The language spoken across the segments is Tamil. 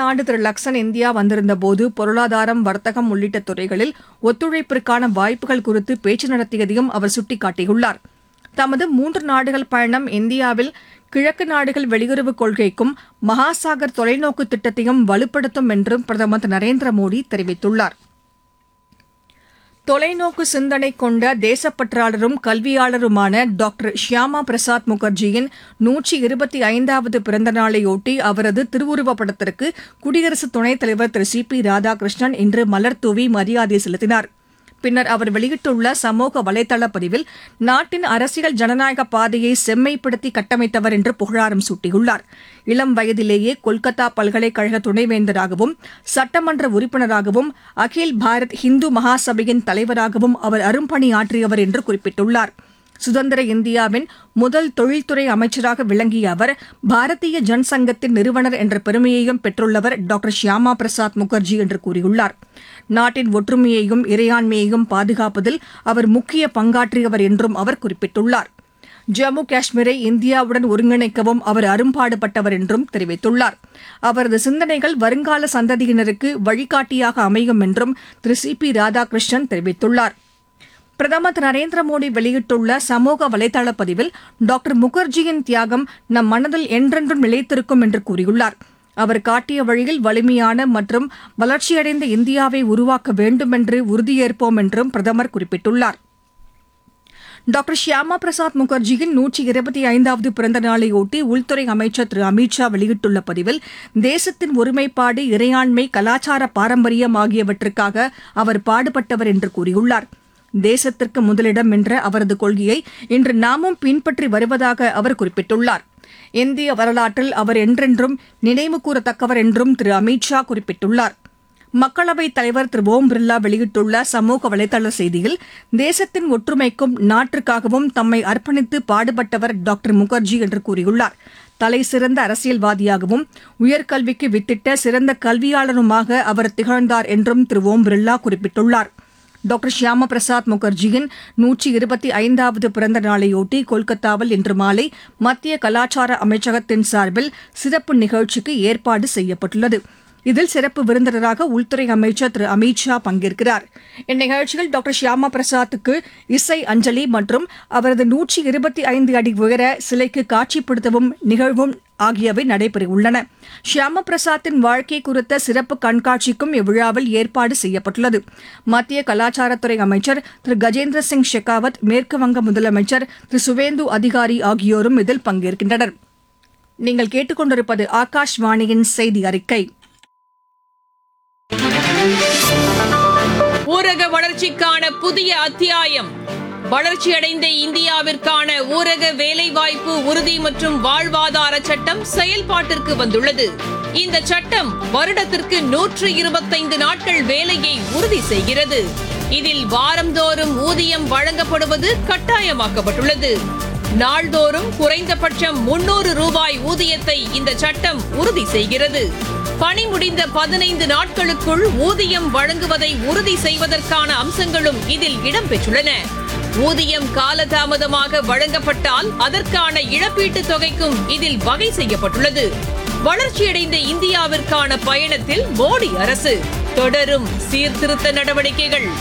ஆண்டு திரு லக்சன் இந்தியா வந்திருந்தபோது பொருளாதாரம் வர்த்தகம் உள்ளிட்ட துறைகளில் ஒத்துழைப்பிற்கான வாய்ப்புகள் குறித்து பேச்சு நடத்தியதையும் அவர் சுட்டிக்காட்டியுள்ளார் தமது மூன்று நாடுகள் பயணம் இந்தியாவில் கிழக்கு நாடுகள் வெளியுறவுக் கொள்கைக்கும் மகாசாகர் தொலைநோக்கு திட்டத்தையும் வலுப்படுத்தும் என்றும் பிரதமர் திரு நரேந்திர மோடி தெரிவித்துள்ளார் தொலைநோக்கு சிந்தனை கொண்ட தேசப்பற்றாளரும் கல்வியாளருமான டாக்டர் ஷியாமா பிரசாத் முகர்ஜியின் நூற்றி இருபத்தி ஐந்தாவது பிறந்த நாளையொட்டி அவரது திருவுருவப் படத்திற்கு குடியரசு துணைத் தலைவர் திரு சி பி ராதாகிருஷ்ணன் இன்று மலர்தூவி மரியாதை செலுத்தினார் பின்னர் அவர் வெளியிட்டுள்ள சமூக வலைதள பதிவில் நாட்டின் அரசியல் ஜனநாயக பாதையை செம்மைப்படுத்தி கட்டமைத்தவர் என்று புகழாரம் சூட்டியுள்ளார் இளம் வயதிலேயே கொல்கத்தா பல்கலைக்கழக துணைவேந்தராகவும் சட்டமன்ற உறுப்பினராகவும் அகில் பாரத் இந்து மகாசபையின் தலைவராகவும் அவர் அரும்பணியாற்றியவர் என்று குறிப்பிட்டுள்ளார் சுதந்திர இந்தியாவின் முதல் தொழில்துறை அமைச்சராக விளங்கிய அவர் பாரதிய ஜனசங்கத்தின் நிறுவனர் என்ற பெருமையையும் பெற்றுள்ளவர் டாக்டர் ஷியாமா பிரசாத் முகர்ஜி என்று கூறியுள்ளார் நாட்டின் ஒற்றுமையையும் இறையாண்மையையும் பாதுகாப்பதில் அவர் முக்கிய பங்காற்றியவர் என்றும் அவர் குறிப்பிட்டுள்ளார் ஜம்மு காஷ்மீரை இந்தியாவுடன் ஒருங்கிணைக்கவும் அவர் அரும்பாடுபட்டவர் என்றும் தெரிவித்துள்ளார் அவரது சிந்தனைகள் வருங்கால சந்ததியினருக்கு வழிகாட்டியாக அமையும் என்றும் திரு சி பி ராதாகிருஷ்ணன் தெரிவித்துள்ளார் பிரதமர் திரு நரேந்திர மோடி வெளியிட்டுள்ள சமூக வலைதள பதிவில் டாக்டர் முகர்ஜியின் தியாகம் நம் மனதில் என்றென்றும் நிலைத்திருக்கும் என்று கூறியுள்ளார் அவர் காட்டிய வழியில் வலிமையான மற்றும் வளர்ச்சியடைந்த இந்தியாவை உருவாக்க வேண்டும் என்று உறுதியேற்போம் என்றும் பிரதமர் குறிப்பிட்டுள்ளார் டாக்டர் ஷியாமா பிரசாத் முகர்ஜியின் நூற்றி இருபத்தி ஐந்தாவது பிறந்த நாளையொட்டி உள்துறை அமைச்சர் திரு அமித் ஷா வெளியிட்டுள்ள பதிவில் தேசத்தின் ஒருமைப்பாடு இறையாண்மை கலாச்சார பாரம்பரியம் ஆகியவற்றுக்காக அவர் பாடுபட்டவர் என்று கூறியுள்ளார் தேசத்திற்கு முதலிடம் என்ற அவரது கொள்கையை இன்று நாமும் பின்பற்றி வருவதாக அவர் குறிப்பிட்டுள்ளார் இந்திய வரலாற்றில் அவர் என்றென்றும் நினைவு கூறத்தக்கவர் என்றும் திரு அமித் ஷா குறிப்பிட்டுள்ளார் மக்களவைத் தலைவர் திரு ஓம் பிர்லா வெளியிட்டுள்ள சமூக வலைதள செய்தியில் தேசத்தின் ஒற்றுமைக்கும் நாட்டிற்காகவும் தம்மை அர்ப்பணித்து பாடுபட்டவர் டாக்டர் முகர்ஜி என்று கூறியுள்ளார் தலை சிறந்த அரசியல்வாதியாகவும் உயர்கல்விக்கு வித்திட்ட சிறந்த கல்வியாளருமாக அவர் திகழ்ந்தார் என்றும் திரு ஓம் பிர்லா குறிப்பிட்டுள்ளார் டாக்டர் ஷியாமா பிரசாத் முகர்ஜியின் நூற்றி இருபத்தி ஐந்தாவது பிறந்த நாளையொட்டி கொல்கத்தாவில் இன்று மாலை மத்திய கலாச்சார அமைச்சகத்தின் சார்பில் சிறப்பு நிகழ்ச்சிக்கு ஏற்பாடு செய்யப்பட்டுள்ளது இதில் சிறப்பு விருந்தினராக உள்துறை அமைச்சர் திரு அமித் ஷா பங்கேற்கிறார் இந்நிகழ்ச்சியில் டாக்டர் ஷியாமா பிரசாத்துக்கு இசை அஞ்சலி மற்றும் அவரது நூற்றி இருபத்தி ஐந்து அடி உயர சிலைக்கு காட்சிப்படுத்தவும் நிகழ்வும் ஆகியவை நடைபெறவுள்ளன ஷியாம பிரசாத்தின் வாழ்க்கை குறித்த சிறப்பு கண்காட்சிக்கும் இவ்விழாவில் ஏற்பாடு செய்யப்பட்டுள்ளது மத்திய கலாச்சாரத்துறை அமைச்சர் திரு கஜேந்திர சிங் ஷெகாவத் மேற்குவங்க முதலமைச்சர் திரு சுவேந்து அதிகாரி ஆகியோரும் இதில் பங்கேற்கின்றனர் நீங்கள் கேட்டுக்கொண்டிருப்பது ஆகாஷ்வாணியின் செய்தி அறிக்கை ஊரக வளர்ச்சிக்கான புதிய அத்தியாயம் வளர்ச்சியடைந்த இந்தியாவிற்கான ஊரக வேலைவாய்ப்பு உறுதி மற்றும் வாழ்வாதார சட்டம் செயல்பாட்டிற்கு வந்துள்ளது இந்த சட்டம் வருடத்திற்கு நூற்று இருபத்தைந்து நாட்கள் வேலையை உறுதி செய்கிறது இதில் வாரந்தோறும் ஊதியம் வழங்கப்படுவது கட்டாயமாக்கப்பட்டுள்ளது நாள்தோறும் குறைந்தபட்சம் முன்னூறு ரூபாய் ஊதியத்தை இந்த சட்டம் உறுதி செய்கிறது பணி முடிந்த பதினைந்து நாட்களுக்குள் ஊதியம் வழங்குவதை உறுதி செய்வதற்கான அம்சங்களும் இதில் இடம்பெற்றுள்ளன ஊதியம் காலதாமதமாக வழங்கப்பட்டால் அதற்கான இழப்பீட்டுத் தொகைக்கும் இதில் வகை செய்யப்பட்டுள்ளது வளர்ச்சியடைந்த இந்தியாவிற்கான பயணத்தில் மோடி அரசு தொடரும் சீர்திருத்த நடவடிக்கைகள்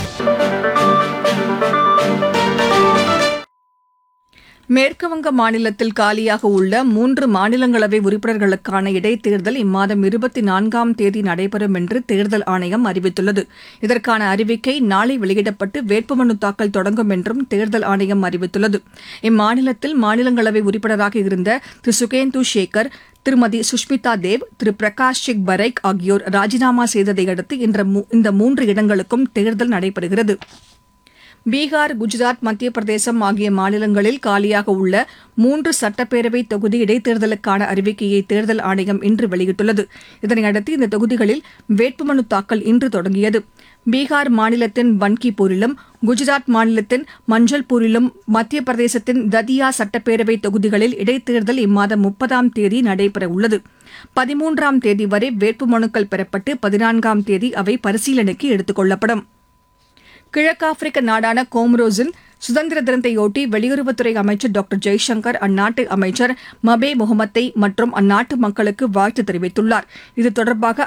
மேற்குவங்க மாநிலத்தில் காலியாக உள்ள மூன்று மாநிலங்களவை உறுப்பினர்களுக்கான இடைத்தேர்தல் இம்மாதம் இருபத்தி நான்காம் தேதி நடைபெறும் என்று தேர்தல் ஆணையம் அறிவித்துள்ளது இதற்கான அறிவிக்கை நாளை வெளியிடப்பட்டு வேட்புமனு தாக்கல் தொடங்கும் என்றும் தேர்தல் ஆணையம் அறிவித்துள்ளது இம்மாநிலத்தில் மாநிலங்களவை உறுப்பினராக இருந்த திரு சுகேந்து சேகர் திருமதி சுஷ்மிதா தேவ் திரு பிரகாஷ் சிங் பரைக் ஆகியோர் ராஜினாமா செய்ததை அடுத்து இன்ற மூ- இந்த மூன்று இடங்களுக்கும் தேர்தல் நடைபெறுகிறது பீகார் குஜராத் மத்திய பிரதேசம் ஆகிய மாநிலங்களில் காலியாக உள்ள மூன்று சட்டப்பேரவை தொகுதி இடைத்தேர்தலுக்கான அறிவிக்கையை தேர்தல் ஆணையம் இன்று வெளியிட்டுள்ளது இதனையடுத்து இந்த தொகுதிகளில் வேட்புமனு தாக்கல் இன்று தொடங்கியது பீகார் மாநிலத்தின் பன்கிபூரிலும் குஜராத் மாநிலத்தின் மஞ்சள்பூரிலும் மத்திய பிரதேசத்தின் ததியா சட்டப்பேரவை தொகுதிகளில் இடைத்தேர்தல் இம்மாதம் முப்பதாம் தேதி நடைபெறவுள்ளது பதிமூன்றாம் தேதி வரை வேட்புமனுக்கள் பெறப்பட்டு பதினான்காம் தேதி அவை பரிசீலனைக்கு எடுத்துக் கொள்ளப்படும் கிழக்காப்பிரிக்க நாடான கோமரோஸின் சுதந்திர தினத்தையொட்டி வெளியுறவுத்துறை அமைச்சர் டாக்டர் ஜெய்சங்கர் அந்நாட்டு அமைச்சர் மபே முகமத்தை மற்றும் அந்நாட்டு மக்களுக்கு வாழ்த்து தெரிவித்துள்ளார் இது தொடர்பாக